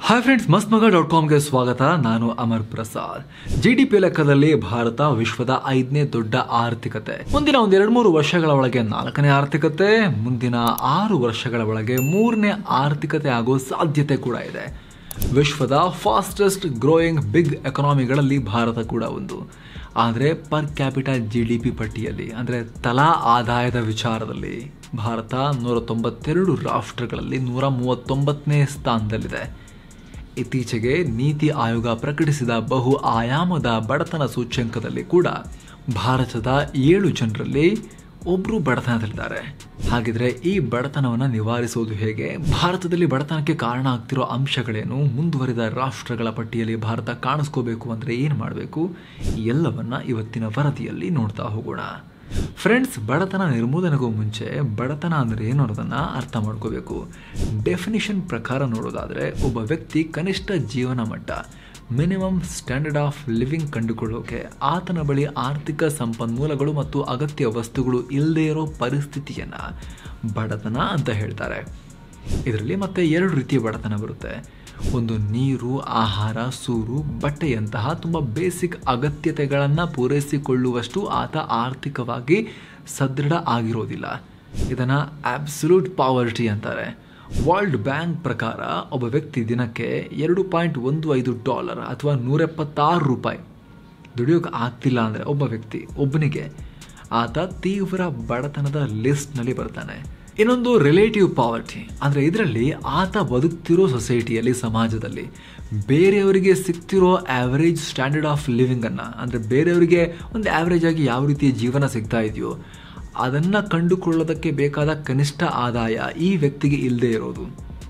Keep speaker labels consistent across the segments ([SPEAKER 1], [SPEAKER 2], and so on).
[SPEAKER 1] hi friends ಮಸ್ತ್ ಮಗ dot ಕಾಮ್ಗೆ ಸ್ವಾಗತ ನಾನು Amar Prasad G D P ಲೆಕ್ಕದಲ್ಲಿ ಭಾರತ ವಿಶ್ವದ ಐದನೇ ದೊಡ್ಡ ಆರ್ಥಿಕತೆ ಮುಂದಿನ ಒಂದ್ ಎರಡ್ ಮೂರು ವರ್ಷಗಳ ಒಳಗೆ ನಾಲ್ಕನೇ ಆರ್ಥಿಕತೆ ಮುಂದಿನ ಆರು ವರ್ಷಗಳ ಒಳಗೆ ಮೂರನೇ ಆರ್ಥಿಕತೆ ಆಗೋ ಸಾಧ್ಯತೆ ಕೂಡ ಇದೆ ವಿಶ್ವದ ಫಾಸ್ಟೆಸ್ಟ್ ಗ್ರೋಯಿಂಗ್ ಬಿಗ್ ಎಕಾನಮಿಗಳಲ್ಲಿ ಭಾರತ ಕೂಡ ಒಂದು ಆದರೆ per capital G D P ಪಟ್ಟಿಯಲ್ಲಿ ಅಂದರೆ ತಲಾ ಆದಾಯದ ವಿಚಾರದಲ್ಲಿ ಭಾರತ ನೂರ ತೊಂಬತ್ತೆರಡು ರಾಷ್ಟ್ರಗಳಲ್ಲಿ ನೂರ ಮೂವತ್ತೊಂಬತ್ತನೇ ಸ್ಥಾನದಲ್ಲಿದೆ ಇತ್ತೀಚೆಗೆ ನೀತಿ ಆಯೋಗ ಪ್ರಕಟಿಸಿದ ಬಹು ಆಯಾಮದ ಬಡತನ ಸೂಚ್ಯಂಕದಲ್ಲಿ ಕೂಡ ಭಾರತದ ಏಳು ಜನರಲ್ಲಿ ಒಬ್ರು ಬಡತನದಲ್ಲಿದ್ದಾರೆ ಹಾಗಿದ್ರೆ ಈ ಬಡತನವನ್ನು ನಿವಾರಿಸುವುದು ಹೇಗೆ ಭಾರತದಲ್ಲಿ ಬಡತನಕ್ಕೆ ಕಾರಣ ಆಗ್ತಿರೋ ಅಂಶಗಳೇನು ಮುಂದುವರಿದ ರಾಷ್ಟ್ರಗಳ ಪಟ್ಟಿಯಲ್ಲಿ ಭಾರತ ಕಾಣಿಸ್ಕೋಬೇಕು ಅಂದ್ರೆ ಏನು ಮಾಡಬೇಕು ಎಲ್ಲವನ್ನ ಇವತ್ತಿನ ವರದಿಯಲ್ಲಿ ನೋಡ್ತಾ ಹೋಗೋಣ ಫ್ರೆಂಡ್ಸ್ ಬಡತನ ನಿರ್ಮೂಲನೆಗೂ ಮುಂಚೆ ಬಡತನ ಅಂದರೆ ಏನು ಅನ್ನೋದನ್ನ ಅರ್ಥ ಮಾಡ್ಕೋಬೇಕು ಡೆಫಿನಿಷನ್ ಪ್ರಕಾರ ನೋಡೋದಾದ್ರೆ ಒಬ್ಬ ವ್ಯಕ್ತಿ ಕನಿಷ್ಠ ಜೀವನ ಮಟ್ಟ ಮಿನಿಮಮ್ ಸ್ಟ್ಯಾಂಡರ್ಡ್ ಆಫ್ ಲಿವಿಂಗ್ ಕಂಡುಕೊಳ್ಳೋಕೆ ಆತನ ಬಳಿ ಆರ್ಥಿಕ ಸಂಪನ್ಮೂಲಗಳು ಮತ್ತು ಅಗತ್ಯ ವಸ್ತುಗಳು ಇಲ್ಲದೇ ಇರೋ ಪರಿಸ್ಥಿತಿಯನ್ನ ಬಡತನ ಅಂತ ಹೇಳ್ತಾರೆ ಇದರಲ್ಲಿ ಮತ್ತೆ ಎರಡು ರೀತಿಯ ಬಡತನ ಬರುತ್ತೆ ಒಂದು ನೀರು ಆಹಾರ ಸೂರು ಬಟ್ಟೆಯಂತಹ ತುಂಬ ಬೇಸಿಕ್ ಅಗತ್ಯತೆಗಳನ್ನು ಪೂರೈಸಿಕೊಳ್ಳುವಷ್ಟು ಆತ ಆರ್ಥಿಕವಾಗಿ ಸದೃಢ ಆಗಿರೋದಿಲ್ಲ ಇದನ್ನು ಆಬ್ಸಲ್ಯೂಟ್ ಪಾವರ್ಟಿ ಅಂತಾರೆ ವರ್ಲ್ಡ್ ಬ್ಯಾಂಕ್ ಪ್ರಕಾರ ಒಬ್ಬ ವ್ಯಕ್ತಿ ದಿನಕ್ಕೆ ಎರಡು ಪಾಯಿಂಟ್ ಒಂದು ಐದು ಡಾಲರ್ ಅಥವಾ ನೂರೆಪ್ಪತ್ತಾರು ರೂಪಾಯಿ ದುಡಿಯೋಕೆ ಆಗ್ತಿಲ್ಲ ಅಂದರೆ ಒಬ್ಬ ವ್ಯಕ್ತಿ ಒಬ್ಬನಿಗೆ ಆತ ತೀವ್ರ ಬಡತನದ ಲಿಸ್ಟ್ನಲ್ಲಿ ಬರ್ತಾನೆ ಇನ್ನೊಂದು ರಿಲೇಟಿವ್ ಪಾವರ್ಟಿ ಅಂದರೆ ಇದರಲ್ಲಿ ಆತ ಬದುಕ್ತಿರೋ ಸೊಸೈಟಿಯಲ್ಲಿ ಸಮಾಜದಲ್ಲಿ ಬೇರೆಯವರಿಗೆ ಸಿಗ್ತಿರೋ ಆ್ಯಾವರೇಜ್ ಸ್ಟ್ಯಾಂಡರ್ಡ್ ಆಫ್ ಲಿವಿಂಗನ್ನು ಅಂದರೆ ಬೇರೆಯವರಿಗೆ ಒಂದು ಆ್ಯಾವ್ರೇಜ್ ಆಗಿ ಯಾವ ರೀತಿಯ ಜೀವನ ಸಿಗ್ತಾ ಇದೆಯೋ ಅದನ್ನು ಕಂಡುಕೊಳ್ಳೋದಕ್ಕೆ ಬೇಕಾದ ಕನಿಷ್ಠ ಆದಾಯ ಈ ವ್ಯಕ್ತಿಗೆ ಇಲ್ಲದೆ ಇರೋದು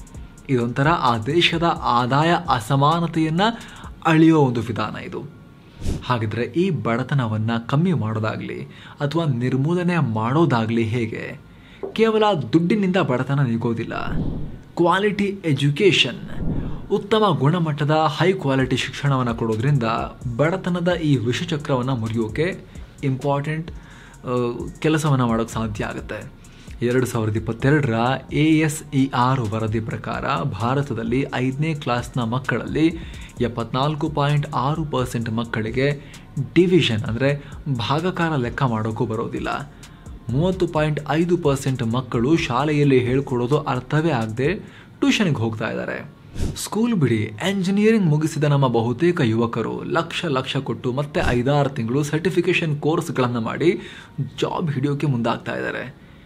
[SPEAKER 1] ಇದೊಂಥರ ಆ ದೇಶದ ಆದಾಯ ಅಸಮಾನತೆಯನ್ನು ಅಳಿಯೋ ಒಂದು ವಿಧಾನ ಇದು ಹಾಗಿದ್ರೆ ಈ ಬಡತನವನ್ನು ಕಮ್ಮಿ ಮಾಡೋದಾಗಲಿ ಅಥವಾ ನಿರ್ಮೂಲನೆ ಮಾಡೋದಾಗಲಿ ಹೇಗೆ ಕೇವಲ ದುಡ್ಡಿನಿಂದ ಬಡತನ ನೀಗೋದಿಲ್ಲ ಕ್ವಾಲಿಟಿ ಎಜುಕೇಷನ್ ಉತ್ತಮ ಗುಣಮಟ್ಟದ ಹೈ ಕ್ವಾಲಿಟಿ ಶಿಕ್ಷಣವನ್ನು ಕೊಡೋದ್ರಿಂದ ಬಡತನದ ಈ ವಿಷಚಕ್ರವನ್ನು ಮುರಿಯೋಕೆ ಇಂಪಾರ್ಟೆಂಟ್ ಕೆಲಸವನ್ನು ಮಾಡೋಕ್ಕೆ ಸಾಧ್ಯ ಆಗುತ್ತೆ ಎರಡು ಸಾವಿರದ ಇಪ್ಪತ್ತೆರಡರ ಎ ಎಸ್ ಇ ಆರ್ ವರದಿ ಪ್ರಕಾರ ಭಾರತದಲ್ಲಿ ಐದನೇ ಕ್ಲಾಸ್ನ ಮಕ್ಕಳಲ್ಲಿ ಎಪ್ಪತ್ನಾಲ್ಕು ಪಾಯಿಂಟ್ ಆರು ಪರ್ಸೆಂಟ್ ಮಕ್ಕಳಿಗೆ ಡಿವಿಷನ್ ಅಂದರೆ ಭಾಗಕಾರ ಲೆಕ್ಕ ಮಾಡೋಕ್ಕೂ ಬರೋದಿಲ್ಲ ಮೂವತ್ತು ಪಾಯಿಂಟ್ ಐದು ಪರ್ಸೆಂಟ್ ಮಕ್ಕಳು ಶಾಲೆಯಲ್ಲಿ ಹೇಳ್ಕೊಡೋದು ಅರ್ಥವೇ ಆಗದೆ ಟ್ಯೂಷನ್ಗೆ ಹೋಗ್ತಾ ಇದ್ದಾರೆ ಸ್ಕೂಲ್ ಬಿಡಿ ಎಂಜಿನಿಯರಿಂಗ್ ಮುಗಿಸಿದ ನಮ್ಮ ಬಹುತೇಕ ಯುವಕರು ಲಕ್ಷ ಲಕ್ಷ ಕೊಟ್ಟು ಮತ್ತೆ ಐದಾರು ತಿಂಗಳು ಸರ್ಟಿಫಿಕೇಶನ್ ಕೋರ್ಸ್ಗಳನ್ನು ಮಾಡಿ ಜಾಬ್ ಹಿಡಿಯೋಕೆ ಮುಂದಾಗ್ತಾ ಇದ್ದಾರೆ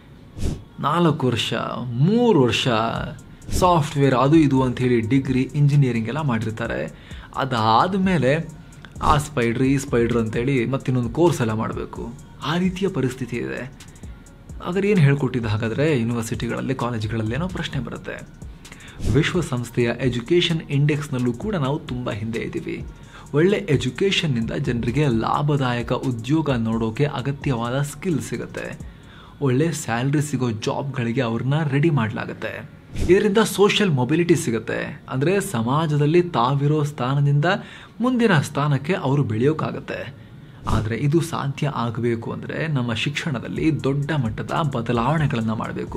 [SPEAKER 1] ನಾಲ್ಕು ವರ್ಷ ಮೂರು ವರ್ಷ ಸಾಫ್ಟ್ವೇರ್ ಅದು ಇದು ಅಂಥೇಳಿ ಡಿಗ್ರಿ ಇಂಜಿನಿಯರಿಂಗ್ ಎಲ್ಲ ಮಾಡಿರ್ತಾರೆ ಅದಾದ ಮೇಲೆ ಆ ಸ್ಪೈಡ್ರ್ ಈ ಸ್ಪೈಡ್ರ್ ಅಂತೇಳಿ ಮತ್ತಿನ್ನೊಂದು ಕೋರ್ಸ್ ಎಲ್ಲ ಮಾಡಬೇಕು ಆ ರೀತಿಯ ಪರಿಸ್ಥಿತಿ ಇದೆ ಆದರೆ ಏನು ಹೇಳ್ಕೊಟ್ಟಿದ್ದು ಹಾಗಾದರೆ ಯೂನಿವರ್ಸಿಟಿಗಳಲ್ಲಿ ಕಾಲೇಜುಗಳಲ್ಲೇನೋ ಪ್ರಶ್ನೆ ಬರುತ್ತೆ ವಿಶ್ವಸಂಸ್ಥೆಯ ಎಜುಕೇಷನ್ ಇಂಡೆಕ್ಸ್ನಲ್ಲೂ ಕೂಡ ನಾವು ತುಂಬ ಹಿಂದೆ ಇದ್ದೀವಿ ಒಳ್ಳೆ ಎಜುಕೇಷನ್ನಿಂದ ಜನರಿಗೆ ಲಾಭದಾಯಕ ಉದ್ಯೋಗ ನೋಡೋಕೆ ಅಗತ್ಯವಾದ ಸ್ಕಿಲ್ ಸಿಗುತ್ತೆ ಒಳ್ಳೆ ಸ್ಯಾಲ್ರಿ ಸಿಗೋ ಜಾಬ್ಗಳಿಗೆ ಅವ್ರನ್ನ ರೆಡಿ ಮಾಡಲಾಗುತ್ತೆ ಇದರಿಂದ ಸೋಷಿಯಲ್ ಮೊಬಿಲಿಟಿ ಸಿಗುತ್ತೆ ಅಂದರೆ ಸಮಾಜದಲ್ಲಿ ತಾವಿರೋ ಸ್ಥಾನದಿಂದ ಮುಂದಿನ ಸ್ಥಾನಕ್ಕೆ ಅವರು ಬೆಳೆಯೋಕ್ಕಾಗತ್ತೆ ಆದರೆ ಇದು ಸಾಧ್ಯ ಆಗಬೇಕು ಅಂದರೆ ನಮ್ಮ ಶಿಕ್ಷಣದಲ್ಲಿ ದೊಡ್ಡ ಮಟ್ಟದ ಬದಲಾವಣೆಗಳನ್ನು ಮಾಡಬೇಕು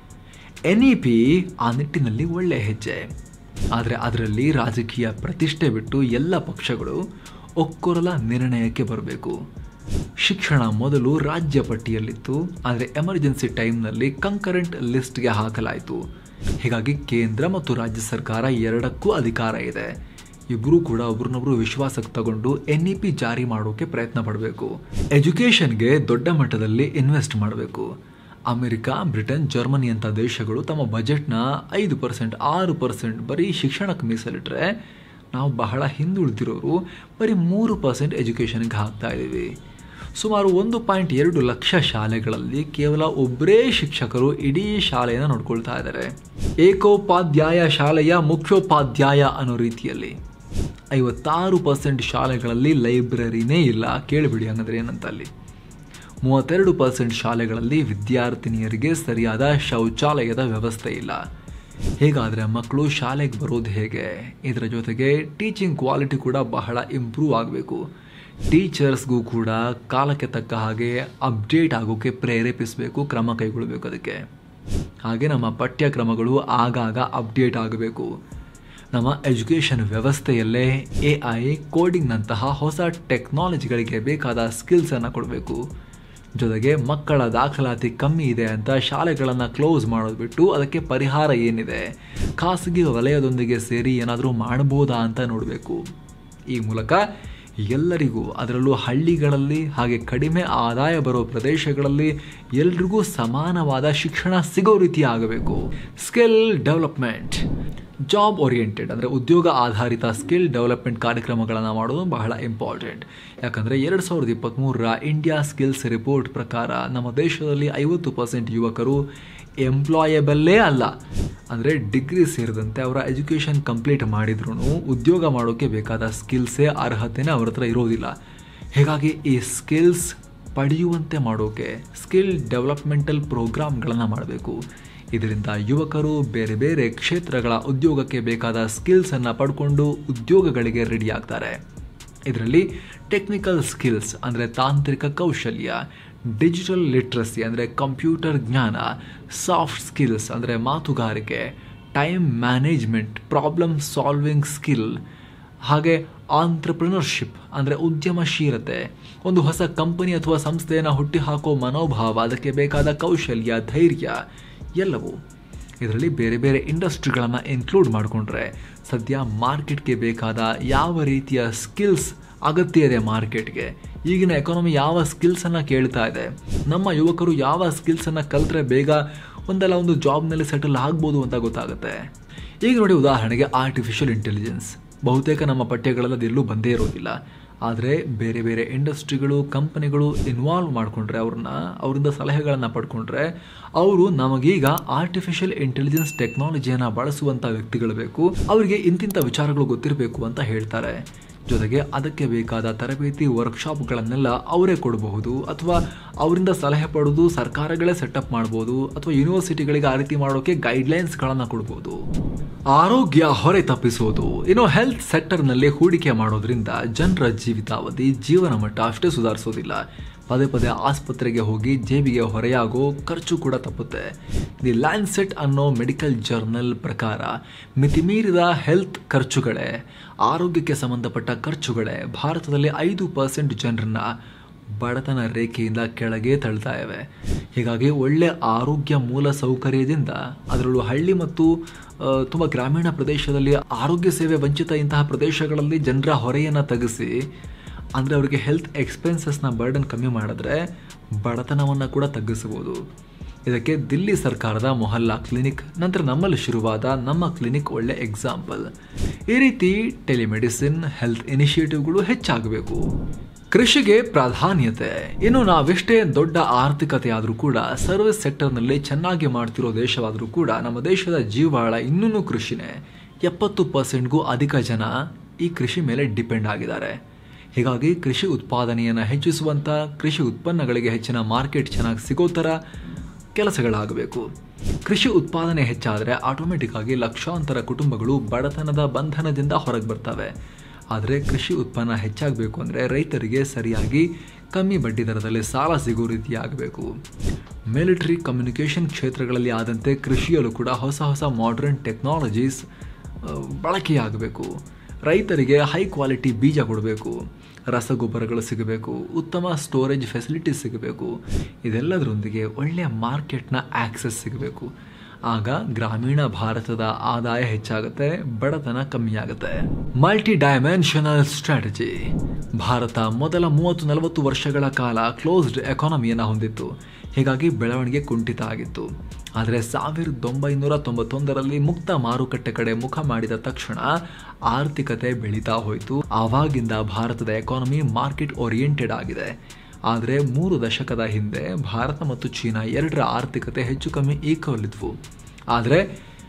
[SPEAKER 1] ಎನ್ ಇ ಪಿ ಆ ನಿಟ್ಟಿನಲ್ಲಿ ಒಳ್ಳೆಯ ಹೆಜ್ಜೆ ಆದರೆ ಅದರಲ್ಲಿ ರಾಜಕೀಯ ಪ್ರತಿಷ್ಠೆ ಬಿಟ್ಟು ಎಲ್ಲ ಪಕ್ಷಗಳು ಒಕ್ಕೊರಲ ನಿರ್ಣಯಕ್ಕೆ ಬರಬೇಕು ಶಿಕ್ಷಣ ಮೊದಲು ರಾಜ್ಯ ಪಟ್ಟಿಯಲ್ಲಿತ್ತು ಆದರೆ ಎಮರ್ಜೆನ್ಸಿ ಟೈಮ್ನಲ್ಲಿ ಕಂಕರೆಂಟ್ ಲಿಸ್ಟ್ಗೆ ಹಾಕಲಾಯಿತು ಹೀಗಾಗಿ ಕೇಂದ್ರ ಮತ್ತು ರಾಜ್ಯ ಸರ್ಕಾರ ಎರಡಕ್ಕೂ ಅಧಿಕಾರ ಇದೆ ಇಬ್ಬರೂ ಕೂಡ ಒಬ್ರನ್ನೊಬ್ರು ವಿಶ್ವಾಸಕ್ಕೆ ತಗೊಂಡು ಎನ್ ಇ ಪಿ ಜಾರಿ ಮಾಡೋಕೆ ಪ್ರಯತ್ನ ಪಡಬೇಕು ಎಜುಕೇಷನ್ಗೆ ದೊಡ್ಡ ಮಟ್ಟದಲ್ಲಿ ಇನ್ವೆಸ್ಟ್ ಮಾಡಬೇಕು ಅಮೆರಿಕ ಬ್ರಿಟನ್ ಜರ್ಮನಿ ಅಂತ ದೇಶಗಳು ತಮ್ಮ ಬಜೆಟ್ನ ಐದು ಪರ್ಸೆಂಟ್ ಆರು ಪರ್ಸೆಂಟ್ ಬರೀ ಶಿಕ್ಷಣಕ್ಕೆ ಮೀಸಲಿಟ್ರೆ ನಾವು ಬಹಳ ಹಿಂದುಳಿದಿರೋರು ಬರೀ ಮೂರು ಪರ್ಸೆಂಟ್ ಎಜುಕೇಷನ್ಗೆ ಹಾಕ್ತಾ ಇದ್ದೀವಿ ಸುಮಾರು ಒಂದು ಪಾಯಿಂಟ್ ಎರಡು ಲಕ್ಷ ಶಾಲೆಗಳಲ್ಲಿ ಕೇವಲ ಒಬ್ಬರೇ ಶಿಕ್ಷಕರು ಇಡೀ ಶಾಲೆಯನ್ನು ನೋಡ್ಕೊಳ್ತಾ ಇದ್ದಾರೆ ಏಕೋಪಾಧ್ಯಾಯ ಶಾಲೆಯ ಮುಖ್ಯೋಪಾಧ್ಯಾಯ ಅನ್ನೋ ರೀತಿಯಲ್ಲಿ ಐವತ್ತಾರು ಪರ್ಸೆಂಟ್ ಶಾಲೆಗಳಲ್ಲಿ ಲೈಬ್ರರಿನೇ ಇಲ್ಲ ಕೇಳಿಬಿಡಿ ಹಂಗಂದ್ರೆ ಏನಂತ ಅಲ್ಲಿ ಮೂವತ್ತೆರಡು ಪರ್ಸೆಂಟ್ ಶಾಲೆಗಳಲ್ಲಿ ವಿದ್ಯಾರ್ಥಿನಿಯರಿಗೆ ಸರಿಯಾದ ಶೌಚಾಲಯದ ವ್ಯವಸ್ಥೆ ಇಲ್ಲ ಹೇಗಾದರೆ ಮಕ್ಕಳು ಶಾಲೆಗೆ ಬರೋದು ಹೇಗೆ ಇದರ ಜೊತೆಗೆ ಟೀಚಿಂಗ್ ಕ್ವಾಲಿಟಿ ಕೂಡ ಬಹಳ ಇಂಪ್ರೂವ್ ಆಗಬೇಕು ಟೀಚರ್ಸ್ಗೂ ಕೂಡ ಕಾಲಕ್ಕೆ ತಕ್ಕ ಹಾಗೆ ಅಪ್ಡೇಟ್ ಆಗೋಕ್ಕೆ ಪ್ರೇರೇಪಿಸಬೇಕು ಕ್ರಮ ಕೈಗೊಳ್ಳಬೇಕು ಅದಕ್ಕೆ ಹಾಗೆ ನಮ್ಮ ಪಠ್ಯಕ್ರಮಗಳು ಆಗಾಗ ಅಪ್ಡೇಟ್ ಆಗಬೇಕು ನಮ್ಮ ಎಜುಕೇಷನ್ ವ್ಯವಸ್ಥೆಯಲ್ಲೇ ಎ ಐ ಕೋಡಿಂಗ್ನಂತಹ ಹೊಸ ಟೆಕ್ನಾಲಜಿಗಳಿಗೆ ಬೇಕಾದ ಸ್ಕಿಲ್ಸನ್ನು ಕೊಡಬೇಕು ಜೊತೆಗೆ ಮಕ್ಕಳ ದಾಖಲಾತಿ ಕಮ್ಮಿ ಇದೆ ಅಂತ ಶಾಲೆಗಳನ್ನು ಕ್ಲೋಸ್ ಮಾಡೋದು ಬಿಟ್ಟು ಅದಕ್ಕೆ ಪರಿಹಾರ ಏನಿದೆ ಖಾಸಗಿ ವಲಯದೊಂದಿಗೆ ಸೇರಿ ಏನಾದರೂ ಮಾಡ್ಬೋದಾ ಅಂತ ನೋಡಬೇಕು ಈ ಮೂಲಕ ಎಲ್ಲರಿಗೂ ಅದರಲ್ಲೂ ಹಳ್ಳಿಗಳಲ್ಲಿ ಹಾಗೆ ಕಡಿಮೆ ಆದಾಯ ಬರೋ ಪ್ರದೇಶಗಳಲ್ಲಿ ಎಲ್ರಿಗೂ ಸಮಾನವಾದ ಶಿಕ್ಷಣ ಸಿಗೋ ರೀತಿ ಆಗಬೇಕು ಸ್ಕಿಲ್ ಡೆವಲಪ್ಮೆಂಟ್ ಜಾಬ್ ಓರಿಯೆಂಟೆಡ್ ಅಂದರೆ ಉದ್ಯೋಗ ಆಧಾರಿತ ಸ್ಕಿಲ್ ಡೆವಲಪ್ಮೆಂಟ್ ಕಾರ್ಯಕ್ರಮಗಳನ್ನು ಮಾಡೋದು ಬಹಳ ಇಂಪಾರ್ಟೆಂಟ್ ಯಾಕಂದರೆ ಎರಡು ಸಾವಿರದ ಇಪ್ಪತ್ತ್ಮೂರರ ಇಂಡಿಯಾ ಸ್ಕಿಲ್ಸ್ ರಿಪೋರ್ಟ್ ಪ್ರಕಾರ ನಮ್ಮ ದೇಶದಲ್ಲಿ ಐವತ್ತು ಪರ್ಸೆಂಟ್ ಯುವಕರು ಎಂಪ್ಲಾಯಬಲ್ಲೇ ಅಲ್ಲ ಅಂದರೆ ಡಿಗ್ರಿ ಸೇರಿದಂತೆ ಅವರ ಎಜುಕೇಷನ್ ಕಂಪ್ಲೀಟ್ ಮಾಡಿದ್ರು ಉದ್ಯೋಗ ಮಾಡೋಕ್ಕೆ ಬೇಕಾದ ಸ್ಕಿಲ್ಸೇ ಅರ್ಹತೆನೇ ಅವ್ರ ಹತ್ರ ಇರೋದಿಲ್ಲ ಹೀಗಾಗಿ ಈ ಸ್ಕಿಲ್ಸ್ ಪಡೆಯುವಂತೆ ಮಾಡೋಕೆ ಸ್ಕಿಲ್ ಡೆವಲಪ್ಮೆಂಟಲ್ ಪ್ರೋಗ್ರಾಮ್ಗಳನ್ನು ಮಾಡಬೇಕು ಇದರಿಂದ ಯುವಕರು ಬೇರೆ ಬೇರೆ ಕ್ಷೇತ್ರಗಳ ಉದ್ಯೋಗಕ್ಕೆ ಬೇಕಾದ ಸ್ಕಿಲ್ಸನ್ನು ಪಡ್ಕೊಂಡು ಉದ್ಯೋಗಗಳಿಗೆ ರೆಡಿ ಆಗ್ತಾರೆ ಇದರಲ್ಲಿ ಟೆಕ್ನಿಕಲ್ ಸ್ಕಿಲ್ಸ್ ಅಂದರೆ ತಾಂತ್ರಿಕ ಕೌಶಲ್ಯ ಡಿಜಿಟಲ್ ಲಿಟ್ರಸಿ ಅಂದರೆ ಕಂಪ್ಯೂಟರ್ ಜ್ಞಾನ ಸಾಫ್ಟ್ ಸ್ಕಿಲ್ಸ್ ಅಂದರೆ ಮಾತುಗಾರಿಕೆ time management problem solving skill ಹಾಗೆ ಆಂಟ್ರಪ್ರಿನರ್ಶಿಪ್ ಅಂದರೆ ಉದ್ಯಮಶೀಲತೆ ಒಂದು ಹೊಸ ಕಂಪನಿ ಅಥವಾ ಸಂಸ್ಥೆಯನ್ನು ಹುಟ್ಟಿಹಾಕೋ ಮನೋಭಾವ ಅದಕ್ಕೆ ಬೇಕಾದ ಕೌಶಲ್ಯ ಧೈರ್ಯ ಎಲ್ಲವೂ ಇದರಲ್ಲಿ ಬೇರೆ ಬೇರೆ ಇಂಡಸ್ಟ್ರಿಗಳನ್ನು ಇನ್ಕ್ಲೂಡ್ ಮಾಡಿಕೊಂಡ್ರೆ ಸದ್ಯ ಮಾರ್ಕೆಟ್ಗೆ ಬೇಕಾದ ಯಾವ ರೀತಿಯ ಸ್ಕಿಲ್ಸ್ ಅಗತ್ಯ ಇದೆ ಮಾರ್ಕೆಟ್ಗೆ ಈಗಿನ ಎಕಾನಮಿ ಯಾವ ಸ್ಕಿಲ್ಸನ್ನು ಕೇಳ್ತಾ ಇದೆ ನಮ್ಮ ಯುವಕರು ಯಾವ ಸ್ಕಿಲ್ಸನ್ನು ಕಲಿತ್ರೆ ಬೇಗ ಒಂದಲ್ಲ ಒಂದು ಜಾಬ್ನಲ್ಲಿ ಸೆಟಲ್ ಆಗ್ಬೋದು ಅಂತ ಗೊತ್ತಾಗುತ್ತೆ ಈಗ ನೋಡಿ ಉದಾಹರಣೆಗೆ ಆರ್ಟಿಫಿಷಿಯಲ್ ಇಂಟೆಲಿಜೆನ್ಸ್ ಬಹುತೇಕ ನಮ್ಮ ಪಠ್ಯಗಳಲ್ಲಿ ಅದೆಲ್ಲೂ ಬಂದೇ ಇರೋದಿಲ್ಲ ಆದರೆ ಬೇರೆ ಬೇರೆ ಇಂಡಸ್ಟ್ರಿಗಳು ಕಂಪನಿಗಳು ಇನ್ವಾಲ್ವ್ ಮಾಡಿಕೊಂಡ್ರೆ ಅವ್ರನ್ನ ಅವರಿಂದ ಸಲಹೆಗಳನ್ನು ಪಡ್ಕೊಂಡ್ರೆ ಅವರು ನಮಗೀಗ ಆರ್ಟಿಫಿಷಿಯಲ್ ಇಂಟೆಲಿಜೆನ್ಸ್ ಟೆಕ್ನಾಲಜಿಯನ್ನು ಬಳಸುವಂಥ ವ್ಯಕ್ತಿಗಳು ಬೇಕು ಅವರಿಗೆ ಇಂತಿಂಥ ವಿಚಾರಗಳು ಗೊತ್ತಿರಬೇಕು ಅಂತ ಹೇಳ್ತಾರೆ ಜೊತೆಗೆ ಅದಕ್ಕೆ ಬೇಕಾದ ತರಬೇತಿ ವರ್ಕ್ಶಾಪ್ಗಳನ್ನೆಲ್ಲ ಅವರೇ ಕೊಡಬಹುದು ಅಥವಾ ಅವರಿಂದ ಸಲಹೆ ಪಡೆದು ಸರ್ಕಾರಗಳೇ ಸೆಟಪ್ ಮಾಡ್ಬೋದು ಅಥವಾ ಯೂನಿವರ್ಸಿಟಿಗಳಿಗೆ ಆ ರೀತಿ ಮಾಡೋಕೆ ಗೈಡ್ಲೈನ್ಸ್ಗಳನ್ನು ಕೊಡ್ಬೋದು ಆರೋಗ್ಯ ಹೊರೆ ತಪ್ಪಿಸೋದು ಇನ್ನು ಹೆಲ್ತ್ ಸೆಕ್ಟರ್ನಲ್ಲಿ ಹೂಡಿಕೆ ಮಾಡೋದ್ರಿಂದ ಜನರ ಜೀವಿತಾವಧಿ ಜೀವನ ಮಟ್ಟ ಅಷ್ಟೇ ಸುಧಾರಿಸೋದಿಲ್ಲ ಪದೇ ಪದೇ ಆಸ್ಪತ್ರೆಗೆ ಹೋಗಿ ಜೇಬಿಗೆ ಹೊರೆಯಾಗೋ ಖರ್ಚು ಕೂಡ ತಪ್ಪುತ್ತೆ ದಿ ಲ್ಯಾನ್ಸೆಟ್ ಅನ್ನೋ ಮೆಡಿಕಲ್ ಜರ್ನಲ್ ಪ್ರಕಾರ ಮಿತಿಮೀರಿದ ಹೆಲ್ತ್ ಖರ್ಚುಗಳೇ ಆರೋಗ್ಯಕ್ಕೆ ಸಂಬಂಧಪಟ್ಟ ಖರ್ಚುಗಳೇ ಭಾರತದಲ್ಲಿ ಐದು ಪರ್ಸೆಂಟ್ ಜನರನ್ನ ಬಡತನ ರೇಖೆಯಿಂದ ಕೆಳಗೆ ತಳ್ತಾ ಇವೆ ಹೀಗಾಗಿ ಒಳ್ಳೆ ಆರೋಗ್ಯ ಮೂಲ ಸೌಕರ್ಯದಿಂದ ಅದರಲ್ಲೂ ಹಳ್ಳಿ ಮತ್ತು ತುಂಬ ಗ್ರಾಮೀಣ ಪ್ರದೇಶದಲ್ಲಿ ಆರೋಗ್ಯ ಸೇವೆ ವಂಚಿತ ಇಂತಹ ಪ್ರದೇಶಗಳಲ್ಲಿ ಜನರ ಹೊರೆಯನ್ನು ತಗ್ಗಿಸಿ ಅಂದರೆ ಅವರಿಗೆ ಹೆಲ್ತ್ ಎಕ್ಸ್ಪೆನ್ಸಸ್ನ ಬರ್ಡನ್ ಕಮ್ಮಿ ಮಾಡಿದ್ರೆ ಬಡತನವನ್ನು ಕೂಡ ತಗ್ಗಿಸಬಹುದು ಇದಕ್ಕೆ ದಿಲ್ಲಿ ಸರ್ಕಾರದ ಮೊಹಲ್ಲಾ ಕ್ಲಿನಿಕ್ ನಂತರ ನಮ್ಮಲ್ಲಿ ಶುರುವಾದ ನಮ್ಮ ಕ್ಲಿನಿಕ್ ಒಳ್ಳೆ ಎಕ್ಸಾಂಪಲ್ ಈ ರೀತಿ ಟೆಲಿಮೆಡಿಸಿನ್ ಹೆಲ್ತ್ ಇನಿಷಿಯೇಟಿವ್ಗಳು ಹೆಚ್ಚಾಗಬೇಕು ಕೃಷಿಗೆ ಪ್ರಾಧಾನ್ಯತೆ ಇನ್ನು ನಾವೆಷ್ಟೇ ದೊಡ್ಡ ಆರ್ಥಿಕತೆ ಆದರೂ ಕೂಡ ಸರ್ವಿಸ್ ಸೆಕ್ಟರ್ನಲ್ಲಿ ಚೆನ್ನಾಗಿ ಮಾಡ್ತಿರೋ ದೇಶವಾದರೂ ಕೂಡ ನಮ್ಮ ದೇಶದ ಜೀವಾಳ ಇನ್ನೂ ಕೃಷಿನೇ ಎಪ್ಪತ್ತು ಪರ್ಸೆಂಟ್ಗೂ ಅಧಿಕ ಜನ ಈ ಕೃಷಿ ಮೇಲೆ ಡಿಪೆಂಡ್ ಆಗಿದ್ದಾರೆ ಹೀಗಾಗಿ ಕೃಷಿ ಉತ್ಪಾದನೆಯನ್ನು ಹೆಚ್ಚಿಸುವಂಥ ಕೃಷಿ ಉತ್ಪನ್ನಗಳಿಗೆ ಹೆಚ್ಚಿನ ಮಾರ್ಕೆಟ್ ಚೆನ್ನಾಗಿ ಸಿಗೋ ಥರ ಕೆಲಸಗಳಾಗಬೇಕು ಕೃಷಿ ಉತ್ಪಾದನೆ ಹೆಚ್ಚಾದರೆ ಆಟೋಮೆಟಿಕ್ ಆಗಿ ಲಕ್ಷಾಂತರ ಕುಟುಂಬಗಳು ಬಡತನದ ಬಂಧನದಿಂದ ಹೊರಗೆ ಬರ್ತವೆ ಆದರೆ ಕೃಷಿ ಉತ್ಪನ್ನ ಹೆಚ್ಚಾಗಬೇಕು ಅಂದರೆ ರೈತರಿಗೆ ಸರಿಯಾಗಿ ಕಮ್ಮಿ ಬಡ್ಡಿ ದರದಲ್ಲಿ ಸಾಲ ಸಿಗೋ ರೀತಿ ಆಗಬೇಕು ಮಿಲಿಟರಿ ಕಮ್ಯುನಿಕೇಷನ್ ಕ್ಷೇತ್ರಗಳಲ್ಲಿ ಆದಂತೆ ಕೃಷಿಯಲ್ಲೂ ಕೂಡ ಹೊಸ ಹೊಸ ಮಾಡರ್ನ್ ಟೆಕ್ನಾಲಜೀಸ್ ಬಳಕೆಯಾಗಬೇಕು ರೈತರಿಗೆ ಹೈ ಕ್ವಾಲಿಟಿ ಬೀಜ ಕೊಡಬೇಕು ರಸಗೊಬ್ಬರಗಳು ಸಿಗಬೇಕು ಉತ್ತಮ ಸ್ಟೋರೇಜ್ ಫೆಸಿಲಿಟಿ ಸಿಗಬೇಕು ಇದೆಲ್ಲದರೊಂದಿಗೆ ಒಳ್ಳೆಯ ಮಾರ್ಕೆಟ್ನ ಆಕ್ಸೆಸ್ ಸಿಗಬೇಕು ಆಗ ಗ್ರಾಮೀಣ ಭಾರತದ ಆದಾಯ ಹೆಚ್ಚಾಗುತ್ತೆ ಬಡತನ ಕಮ್ಮಿ ಆಗುತ್ತೆ ಮಲ್ಟಿ ಡೈಮೆನ್ಷನಲ್ ಸ್ಟ್ರಾಟಜಿ ಭಾರತ ಮೊದಲ ಮೂವತ್ತು ನಲವತ್ತು ವರ್ಷಗಳ ಕಾಲ ಕ್ಲೋಸ್ಡ್ ಎಕಾನಮಿಯನ್ನು ಹೊಂದಿತ್ತು ಹೀಗಾಗಿ ಬೆಳವಣಿಗೆ ಕುಂಠಿತ ಆಗಿತ್ತು ಆದರೆ ಸಾವಿರದ ಒಂಬೈನೂರ ತೊಂಬತ್ತೊಂದರಲ್ಲಿ ಮುಕ್ತ ಮಾರುಕಟ್ಟೆ ಕಡೆ ಮುಖ ಮಾಡಿದ ತಕ್ಷಣ ಆರ್ಥಿಕತೆ ಬೆಳೀತಾ ಹೋಯಿತು ಆವಾಗಿಂದ ಭಾರತದ ಎಕಾನಮಿ ಮಾರ್ಕೆಟ್ ಓರಿಯೆಂಟೆಡ್ ಆಗಿದೆ ಆದರೆ ಮೂರು ದಶಕದ ಹಿಂದೆ ಭಾರತ ಮತ್ತು ಚೀನಾ ಎರಡರ ಆರ್ಥಿಕತೆ ಹೆಚ್ಚು ಕಮ್ಮಿ ಈಕ್ವಲ್ ಇದ್ವು ಆದರೆ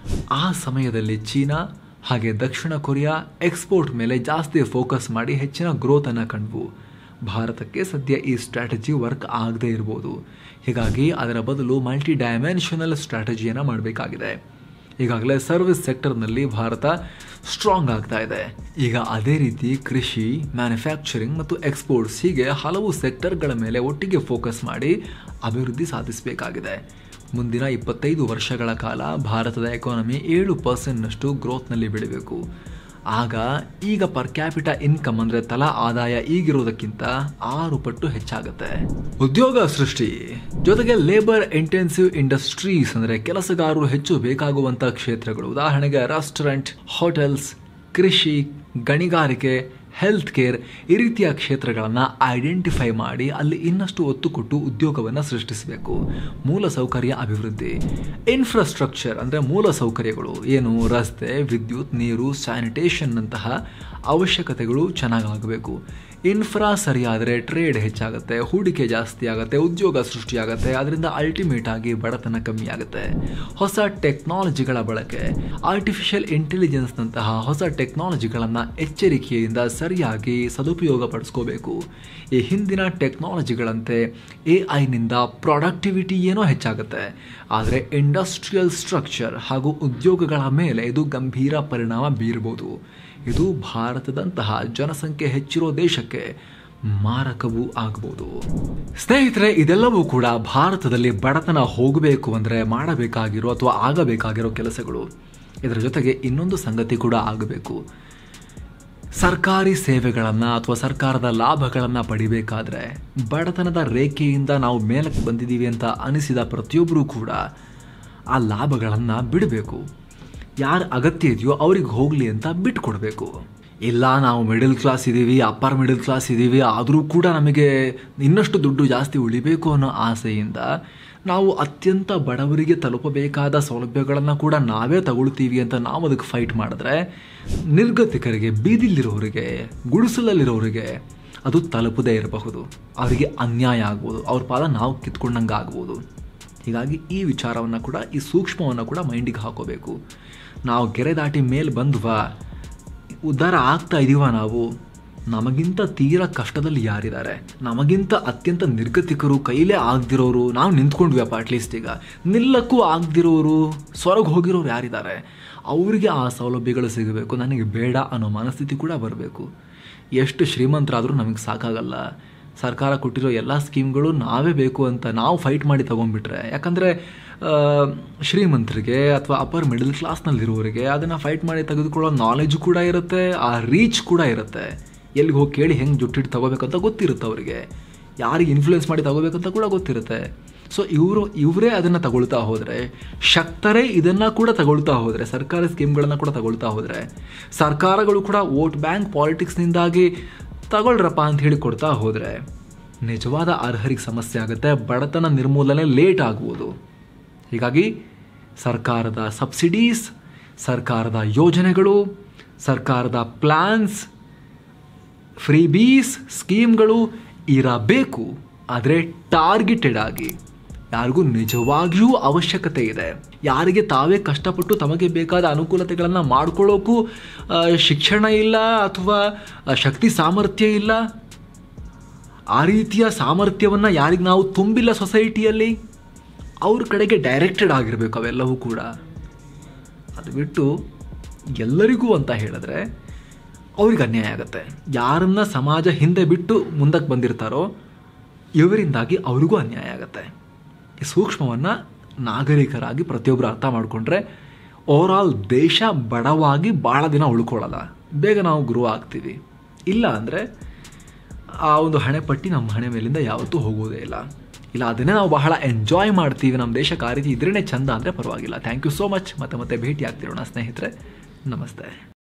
[SPEAKER 1] ಆ ಸಮಯದಲ್ಲಿ ಚೀನಾ ಹಾಗೆ ದಕ್ಷಿಣ ಕೊರಿಯಾ ಎಕ್ಸ್ಪೋರ್ಟ್ ಮೇಲೆ ಜಾಸ್ತಿ ಫೋಕಸ್ ಮಾಡಿ ಹೆಚ್ಚಿನ ಗ್ರೋತನ್ನು ಕಂಡ್ವು ಭಾರತಕ್ಕೆ ಸದ್ಯ ಈ ಸ್ಟ್ರಾಟಜಿ ವರ್ಕ್ ಆಗದೇ ಇರ್ಬೋದು ಹೀಗಾಗಿ ಅದರ ಬದಲು ಮಲ್ಟಿ ಡೈಮೆನ್ಷನಲ್ ಸ್ಟ್ರಾಟಜಿಯನ್ನು ಮಾಡಬೇಕಾಗಿದೆ ಈಗಾಗಲೇ ಸರ್ವಿಸ್ ಸೆಕ್ಟರ್ನಲ್ಲಿ ಭಾರತ ಸ್ಟ್ರಾಂಗ್ ಆಗ್ತಾ ಇದೆ ಈಗ ಅದೇ ರೀತಿ ಕೃಷಿ ಮ್ಯಾನುಫ್ಯಾಕ್ಚರಿಂಗ್ ಮತ್ತು ಎಕ್ಸ್ಪೋರ್ಟ್ಸ್ ಹೀಗೆ ಹಲವು ಸೆಕ್ಟರ್ಗಳ ಮೇಲೆ ಒಟ್ಟಿಗೆ ಫೋಕಸ್ ಮಾಡಿ ಅಭಿವೃದ್ಧಿ ಸಾಧಿಸಬೇಕಾಗಿದೆ ಮುಂದಿನ ಇಪ್ಪತ್ತೈದು ವರ್ಷಗಳ ಕಾಲ ಭಾರತದ ಎಕಾನಮಿ ಏಳು ಪರ್ಸೆಂಟ್ನಷ್ಟು ಗ್ರೋತ್ನಲ್ಲಿ ಬೆಳಿಬೇಕು ಆಗ ಈಗ ಪರ್ ಕ್ಯಾಪಿಟ ಇನ್ಕಮ್ ಅಂದರೆ ತಲಾ ಆದಾಯ ಈಗಿರೋದಕ್ಕಿಂತ ಆರು ಪಟ್ಟು ಹೆಚ್ಚಾಗುತ್ತೆ ಉದ್ಯೋಗ ಸೃಷ್ಟಿ ಜೊತೆಗೆ ಲೇಬರ್ ಇಂಟೆನ್ಸಿವ್ ಇಂಡಸ್ಟ್ರೀಸ್ ಅಂದರೆ ಕೆಲಸಗಾರರು ಹೆಚ್ಚು ಬೇಕಾಗುವಂಥ ಕ್ಷೇತ್ರಗಳು ಉದಾಹರಣೆಗೆ ರೆಸ್ಟೋರೆಂಟ್ ಹೋಟೆಲ್ಸ್ ಕೃಷಿ ಗಣಿಗಾರಿಕೆ ಹೆಲ್ತ್ ಕೇರ್ ಈ ರೀತಿಯ ಕ್ಷೇತ್ರಗಳನ್ನು ಐಡೆಂಟಿಫೈ ಮಾಡಿ ಅಲ್ಲಿ ಇನ್ನಷ್ಟು ಒತ್ತು ಕೊಟ್ಟು ಉದ್ಯೋಗವನ್ನು ಸೃಷ್ಟಿಸಬೇಕು ಮೂಲಸೌಕರ್ಯ ಅಭಿವೃದ್ಧಿ ಇನ್ಫ್ರಾಸ್ಟ್ರಕ್ಚರ್ ಅಂದರೆ ಮೂಲ ಸೌಕರ್ಯಗಳು ಏನು ರಸ್ತೆ ವಿದ್ಯುತ್ ನೀರು ಸ್ಯಾನಿಟೇಷನ್ನಂತಹ ಅವಶ್ಯಕತೆಗಳು ಚೆನ್ನಾಗಾಗಬೇಕು ಇನ್ಫ್ರಾ ಸರಿಯಾದರೆ ಟ್ರೇಡ್ ಹೆಚ್ಚಾಗುತ್ತೆ ಹೂಡಿಕೆ ಜಾಸ್ತಿ ಆಗುತ್ತೆ ಉದ್ಯೋಗ ಸೃಷ್ಟಿಯಾಗುತ್ತೆ ಅದರಿಂದ ಅಲ್ಟಿಮೇಟ್ ಆಗಿ ಬಡತನ ಕಮ್ಮಿ ಆಗುತ್ತೆ ಹೊಸ ಟೆಕ್ನಾಲಜಿಗಳ ಬಳಕೆ ಆರ್ಟಿಫಿಷಿಯಲ್ ಇಂಟೆಲಿಜೆನ್ಸ್ನಂತಹ ಹೊಸ ಟೆಕ್ನಾಲಜಿಗಳನ್ನು ಎಚ್ಚರಿಕೆಯಿಂದ ಸರಿಯಾಗಿ ಸದುಪಯೋಗ ಪಡಿಸ್ಕೋಬೇಕು ಈ ಹಿಂದಿನ ಟೆಕ್ನಾಲಜಿಗಳಂತೆ ಎ ಐನಿಂದ ಪ್ರಾಡಕ್ಟಿವಿಟಿ ಏನೋ ಹೆಚ್ಚಾಗುತ್ತೆ ಆದರೆ ಇಂಡಸ್ಟ್ರಿಯಲ್ ಸ್ಟ್ರಕ್ಚರ್ ಹಾಗೂ ಉದ್ಯೋಗಗಳ ಮೇಲೆ ಇದು ಗಂಭೀರ ಪರಿಣಾಮ ಬೀರಬಹುದು ಇದು ಭಾರತದಂತಹ ಜನಸಂಖ್ಯೆ ಹೆಚ್ಚಿರೋ ದೇಶಕ್ಕೆ ಮಾರಕವೂ ಆಗಬಹುದು ಸ್ನೇಹಿತರೆ ಇದೆಲ್ಲವೂ ಕೂಡ ಭಾರತದಲ್ಲಿ ಬಡತನ ಹೋಗಬೇಕು ಅಂದರೆ ಮಾಡಬೇಕಾಗಿರೋ ಅಥವಾ ಆಗಬೇಕಾಗಿರೋ ಕೆಲಸಗಳು ಇದರ ಜೊತೆಗೆ ಇನ್ನೊಂದು ಸಂಗತಿ ಕೂಡ ಆಗಬೇಕು ಸರ್ಕಾರಿ ಸೇವೆಗಳನ್ನು ಅಥವಾ ಸರ್ಕಾರದ ಲಾಭಗಳನ್ನು ಪಡಿಬೇಕಾದ್ರೆ ಬಡತನದ ರೇಖೆಯಿಂದ ನಾವು ಮೇಲಕ್ಕೆ ಬಂದಿದ್ದೀವಿ ಅಂತ ಅನಿಸಿದ ಪ್ರತಿಯೊಬ್ಬರೂ ಕೂಡ ಆ ಲಾಭಗಳನ್ನು ಬಿಡಬೇಕು ಯಾರು ಅಗತ್ಯ ಇದೆಯೋ ಅವ್ರಿಗೆ ಹೋಗಲಿ ಅಂತ ಬಿಟ್ಕೊಡ್ಬೇಕು ಇಲ್ಲ ನಾವು ಮಿಡಲ್ ಕ್ಲಾಸ್ ಇದ್ದೀವಿ ಅಪ್ಪರ್ ಮಿಡಲ್ ಕ್ಲಾಸ್ ಇದ್ದೀವಿ ಆದರೂ ಕೂಡ ನಮಗೆ ಇನ್ನಷ್ಟು ದುಡ್ಡು ಜಾಸ್ತಿ ಉಳಿಬೇಕು ಅನ್ನೋ ಆಸೆಯಿಂದ ನಾವು ಅತ್ಯಂತ ಬಡವರಿಗೆ ತಲುಪಬೇಕಾದ ಸೌಲಭ್ಯಗಳನ್ನು ಕೂಡ ನಾವೇ ತಗೊಳ್ತೀವಿ ಅಂತ ನಾವು ಅದಕ್ಕೆ ಫೈಟ್ ಮಾಡಿದ್ರೆ ನಿರ್ಗತಿಕರಿಗೆ ಬೀದಿಲಿರೋರಿಗೆ ಗುಡಿಸಲಲ್ಲಿರೋರಿಗೆ ಅದು ತಲುಪದೇ ಇರಬಹುದು ಅವರಿಗೆ ಅನ್ಯಾಯ ಆಗ್ಬೋದು ಅವ್ರ ಪಾದ ನಾವು ಕಿತ್ಕೊಂಡಂಗೆ ಆಗ್ಬೋದು ಹೀಗಾಗಿ ಈ ವಿಚಾರವನ್ನು ಕೂಡ ಈ ಸೂಕ್ಷ್ಮವನ್ನು ಕೂಡ ಮೈಂಡಿಗೆ ಹಾಕೋಬೇಕು ನಾವು ಗೆರೆ ದಾಟಿ ಮೇಲೆ ಬಂದ್ವಾ ಉದ್ಧಾರ ಆಗ್ತಾ ಇದೀವ ನಾವು ನಮಗಿಂತ ತೀರಾ ಕಷ್ಟದಲ್ಲಿ ಯಾರಿದ್ದಾರೆ ನಮಗಿಂತ ಅತ್ಯಂತ ನಿರ್ಗತಿಕರು ಕೈಲೇ ಆಗದಿರೋರು ನಾವು ನಿಂತ್ಕೊಂಡ್ವಿಯಪ್ಪ ಅಟ್ಲೀಸ್ಟ್ ಈಗ ನಿಲ್ಲಕ್ಕೂ ಆಗದಿರೋರು ಸ್ವರ್ಗ ಹೋಗಿರೋರು ಯಾರಿದ್ದಾರೆ ಅವರಿಗೆ ಆ ಸೌಲಭ್ಯಗಳು ಸಿಗಬೇಕು ನನಗೆ ಬೇಡ ಅನ್ನೋ ಮನಸ್ಥಿತಿ ಕೂಡ ಬರಬೇಕು ಎಷ್ಟು ಶ್ರೀಮಂತರಾದರೂ ನಮಗೆ ಸಾಕಾಗಲ್ಲ ಸರ್ಕಾರ ಕೊಟ್ಟಿರೋ ಎಲ್ಲ ಸ್ಕೀಮ್ಗಳು ನಾವೇ ಬೇಕು ಅಂತ ನಾವು ಫೈಟ್ ಮಾಡಿ ತೊಗೊಂಡ್ಬಿಟ್ರೆ ಯಾಕಂದರೆ ಶ್ರೀಮಂತರಿಗೆ ಅಥವಾ ಅಪ್ಪರ್ ಮಿಡಲ್ ಕ್ಲಾಸ್ನಲ್ಲಿರೋರಿಗೆ ಅದನ್ನು ಫೈಟ್ ಮಾಡಿ ತೆಗೆದುಕೊಳ್ಳೋ ನಾಲೆಜ್ ಕೂಡ ಇರುತ್ತೆ ಆ ರೀಚ್ ಕೂಡ ಇರುತ್ತೆ ಎಲ್ಲಿಗೆ ಹೋಗಿ ಕೇಳಿ ಹೆಂಗೆ ಜುಟ್ಟಿಟ್ಟು ತಗೋಬೇಕಂತ ಗೊತ್ತಿರುತ್ತೆ ಅವರಿಗೆ ಯಾರಿಗೆ ಇನ್ಫ್ಲೂಯೆನ್ಸ್ ಮಾಡಿ ತಗೋಬೇಕಂತ ಕೂಡ ಗೊತ್ತಿರುತ್ತೆ ಸೊ ಇವರು ಇವರೇ ಅದನ್ನು ತಗೊಳ್ತಾ ಹೋದರೆ ಶಕ್ತರೇ ಇದನ್ನು ಕೂಡ ತಗೊಳ್ತಾ ಹೋದರೆ ಸರ್ಕಾರಿ ಸ್ಕೀಮ್ಗಳನ್ನು ಕೂಡ ತಗೊಳ್ತಾ ಹೋದರೆ ಸರ್ಕಾರಗಳು ಕೂಡ ವೋಟ್ ಬ್ಯಾಂಕ್ ಪಾಲಿಟಿಕ್ಸ್ನಿಂದಾಗಿ ತಗೊಳ್ರಪ್ಪ ಅಂತ ಹೇಳಿ ಕೊಡ್ತಾ ಹೋದರೆ ನಿಜವಾದ ಅರ್ಹರಿಗೆ ಸಮಸ್ಯೆ ಆಗುತ್ತೆ ಬಡತನ ನಿರ್ಮೂಲನೆ ಲೇಟ್ ಆಗ್ಬೋದು ಹೀಗಾಗಿ ಸರ್ಕಾರದ ಸಬ್ಸಿಡೀಸ್ ಸರ್ಕಾರದ ಯೋಜನೆಗಳು ಸರ್ಕಾರದ ಪ್ಲ್ಯಾನ್ಸ್ ಫ್ರೀಬೀಸ್ ಸ್ಕೀಮ್ಗಳು ಇರಬೇಕು ಆದರೆ ಟಾರ್ಗೆಟೆಡ್ ಆಗಿ ಯಾರಿಗೂ ನಿಜವಾಗಿಯೂ ಅವಶ್ಯಕತೆ ಇದೆ ಯಾರಿಗೆ ತಾವೇ ಕಷ್ಟಪಟ್ಟು ತಮಗೆ ಬೇಕಾದ ಅನುಕೂಲತೆಗಳನ್ನು ಮಾಡ್ಕೊಳ್ಳೋಕ್ಕೂ ಶಿಕ್ಷಣ ಇಲ್ಲ ಅಥವಾ ಶಕ್ತಿ ಸಾಮರ್ಥ್ಯ ಇಲ್ಲ ಆ ರೀತಿಯ ಸಾಮರ್ಥ್ಯವನ್ನು ಯಾರಿಗೆ ನಾವು ತುಂಬಿಲ್ಲ ಸೊಸೈಟಿಯಲ್ಲಿ ಅವ್ರ ಕಡೆಗೆ ಡೈರೆಕ್ಟೆಡ್ ಆಗಿರಬೇಕು ಅವೆಲ್ಲವೂ ಕೂಡ ಅದು ಬಿಟ್ಟು ಎಲ್ಲರಿಗೂ ಅಂತ ಹೇಳಿದ್ರೆ ಅವ್ರಿಗೆ ಅನ್ಯಾಯ ಆಗುತ್ತೆ ಯಾರನ್ನ ಸಮಾಜ ಹಿಂದೆ ಬಿಟ್ಟು ಮುಂದಕ್ಕೆ ಬಂದಿರ್ತಾರೋ ಇವರಿಂದಾಗಿ ಅವರಿಗೂ ಅನ್ಯಾಯ ಆಗುತ್ತೆ ಈ ಸೂಕ್ಷ್ಮವನ್ನು ನಾಗರಿಕರಾಗಿ ಪ್ರತಿಯೊಬ್ಬರು ಅರ್ಥ ಮಾಡಿಕೊಂಡ್ರೆ ಓವರಾಲ್ ದೇಶ ಬಡವಾಗಿ ಭಾಳ ದಿನ ಉಳ್ಕೊಳ್ಳಲ್ಲ ಬೇಗ ನಾವು ಗ್ರೋ ಆಗ್ತೀವಿ ಇಲ್ಲ ಅಂದರೆ ಆ ಒಂದು ಹಣೆ ಪಟ್ಟಿ ನಮ್ಮ ಹಣೆ ಮೇಲಿಂದ ಯಾವತ್ತೂ ಹೋಗೋದೇ ಇಲ್ಲ ಇಲ್ಲ ಅದನ್ನೇ ನಾವು ಬಹಳ ಎಂಜಾಯ್ ಮಾಡ್ತೀವಿ ನಮ್ಮ ದೇಶಕ್ಕೆ ಆ ರೀತಿ ಇದ್ರೇ ಚಂದ ಅಂದರೆ ಪರವಾಗಿಲ್ಲ ಥ್ಯಾಂಕ್ ಯು ಸೋ ಮಚ್ ಮತ್ತೆ ಮತ್ತೆ ಭೇಟಿ ಆಗ್ತಿರೋಣ ಸ್ನೇಹಿತರೆ ನಮಸ್ತೆ